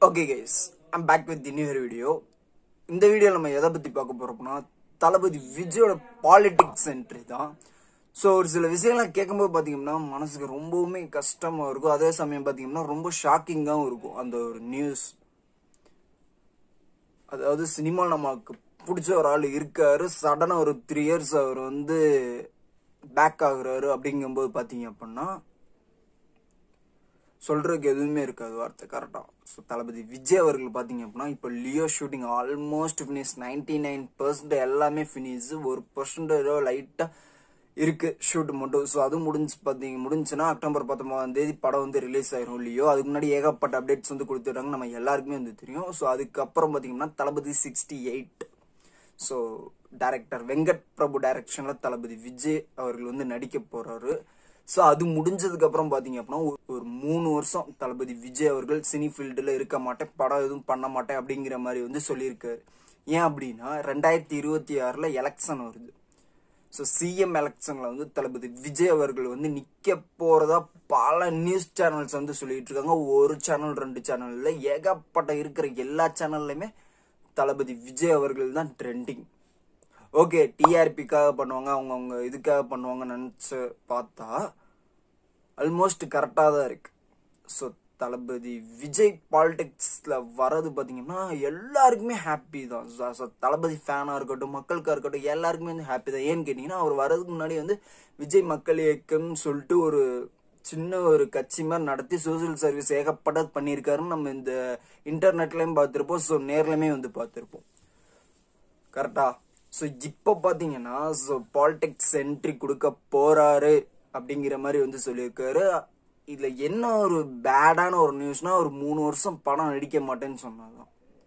okay guys I'm back with new video இந்த வீடியோவில் நம்ம எதை பற்றி பார்க்க போகிறோம்னா தளபதி விஜயோட பாலிடிக்ஸ் என்ட்ரி தான் ஸோ ஒரு சில விஷயங்கள்லாம் கேட்கும்போது பார்த்தீங்கன்னா மனசுக்கு ரொம்பவுமே கஷ்டமாக இருக்கும் அதே சமயம் பார்த்தீங்கன்னா ரொம்ப ஷாக்கிங்காகவும் இருக்கும் அந்த ஒரு நியூஸ் அதாவது சினிமா நமக்கு பிடிச்ச ஒரு ஆள் இருக்காரு சடனாக ஒரு த்ரீ இயர்ஸ் அவர் வந்து பேக் ஆகுறாரு அப்படிங்கும்போது பார்த்தீங்க அப்படின்னா சொல்றதுக்கு எதுவுமே இருக்காது வார்த்தை கரெக்டாக ஸோ தளபதி விஜய் அவர்கள் பார்த்தீங்க அப்படின்னா இப்போ Leo shooting almost finish ninety nine percent எல்லாமே ஃபினிஷ் ஒரு பர்சன்டேஜோ லைட்டாக இருக்கு ஷூட் மட்டும் ஸோ அது முடிஞ்சு பார்த்தீங்க முடிஞ்சுன்னா அக்டோபர் பத்தொன்பதாம் தேதி படம் வந்து ரிலீஸ் ஆயிரும் லியோ அதுக்கு முன்னாடி ஏகப்பட்ட அப்டேட்ஸ் வந்து கொடுத்துட்டாங்க நம்ம எல்லாருக்குமே வந்து தெரியும் ஸோ அதுக்கப்புறம் பார்த்தீங்கன்னா Thalapathy sixty eight so director Venkat Prabhu டைரக்ஷனில் தளபதி விஜய் அவர்கள் வந்து நடிக்க போறாரு ஸோ அது முடிஞ்சதுக்கு அப்புறம் பார்த்தீங்க அப்படின்னா ஒரு- ஒரு மூணு வருஷம் தளபதி விஜய் அவர்கள் சினி ஃபீல்டில் இருக்க மாட்டேன் படம் எதுவும் பண்ண மாட்டேன் அப்படிங்கிற மாதிரி வந்து சொல்லியிருக்காரு ஏன் அப்படின்னா ரெண்டாயிரத்தி இருபத்தி ஆறில் எலெக்ஷன் வருது ஸோ சிஎம் எலெக்ஷனில் வந்து தளபதி விஜய் அவர்கள் வந்து நிற்க போகிறதா பல நியூஸ் சேனல்ஸ் வந்து சொல்லிட்டு இருக்காங்க ஒரு சேனல் ரெண்டு சேனல்ல ஏகப்பட்ட இருக்கிற எல்லா சேனல்லையுமே தளபதி விஜய் அவர்கள் தான் ட்ரெண்டிங் ஓகே டிஆர்பிக்காக பண்ணுவாங்க அவங்க அவங்க இதுக்காக பண்ணுவாங்கன்னு நினச்சி பார்த்தா ஆல்மோஸ்ட் கரெக்டாக தான் இருக்கு ஸோ தளபதி விஜய் பாலிடிக்ஸில் வர்றது பார்த்தீங்கன்னா எல்லாருக்குமே ஹாப்பி தான் ஸோ தளபதி ஃபேனாக இருக்கட்டும் மக்களுக்காக இருக்கட்டும் எல்லாருக்குமே வந்து ஹாப்பி தான் ஏன்னு கேட்டிங்கன்னா அவர் வர்றதுக்கு முன்னாடி வந்து விஜய் மக்கள் இயக்கம்னு சொல்லிட்டு ஒரு சின்ன ஒரு கட்சி மாதிரி நடத்தி சோசியல் சர்வீஸ் ஏகப்பட்டது பண்ணியிருக்காருன்னு நம்ம இந்த இன்டர்நெட்லையும் பார்த்துருப்போம் ஸோ நேர்லையுமே வந்து பார்த்துருப்போம் கரெக்டா ஸோ இப்போ பார்த்தீங்கன்னா ஸோ பாலிடிக்ஸ் என்ட்ரி கொடுக்க போறாரு அப்படிங்கிற மாதிரி வந்து சொல்லியிருக்காரு இதுல என்ன ஒரு பேடான ஒரு நியூஸ்னா ஒரு மூணு வருஷம் படம் நடிக்க மாட்டேன்னு சொன்னாதான்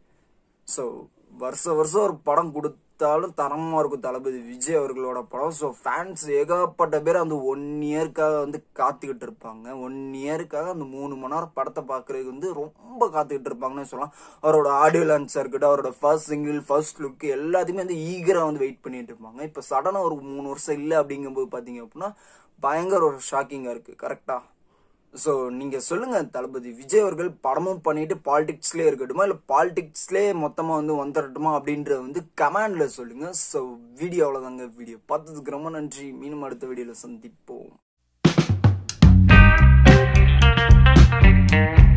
ஸோ வருஷ வருஷம் ஒரு படம் கொடுத்தாலும் தரமா இருக்கும் தளபதி விஜய் அவர்களோட படம் ஸோ ஃபேன்ஸ் ஏகப்பட்ட பேர் அந்த ஒன் இயர்க்காக வந்து காத்துக்கிட்டு இருப்பாங்க ஒன் இயருக்காக அந்த மூணு மணி நேரம் படத்தை பார்க்கறதுக்கு வந்து ரொம்ப காத்துக்கிட்டு இருப்பாங்கன்னு சொல்லலாம் அவரோட ஆடியோ லான்ச்சா இருக்கட்டும் அவரோட ஃபர்ஸ்ட் சிங்கிள் ஃபர்ஸ்ட் லுக் எல்லாத்தையுமே வந்து ஈகரா வந்து வெயிட் பண்ணிட்டு இருப்பாங்க இப்போ சடனாக ஒரு மூணு வருஷம் இல்லை அப்படிங்கும்போது பார்த்தீங்க அப்படின்னா பயங்கர ஒரு ஷாக்கிங்கா இருக்கு கரெக்டா ஸோ நீங்க சொல்லுங்க தளபதி விஜய் அவர்கள் படமும் பண்ணிட்டு பாலிடிக்ஸ்லேயே இருக்கட்டுமா இல்லை பாலிடிக்ஸ்லேயே மொத்தமாக வந்து வந்துடட்டுமா அப்படின்றத வந்து கமெண்ட்ல சொல்லுங்க ஸோ வீடியோ அவ்வளோதாங்க வீடியோ பார்த்ததுக்கு ரொம்ப நன்றி மீண்டும் அடுத்த வீடியோவில் சந்திப்போம்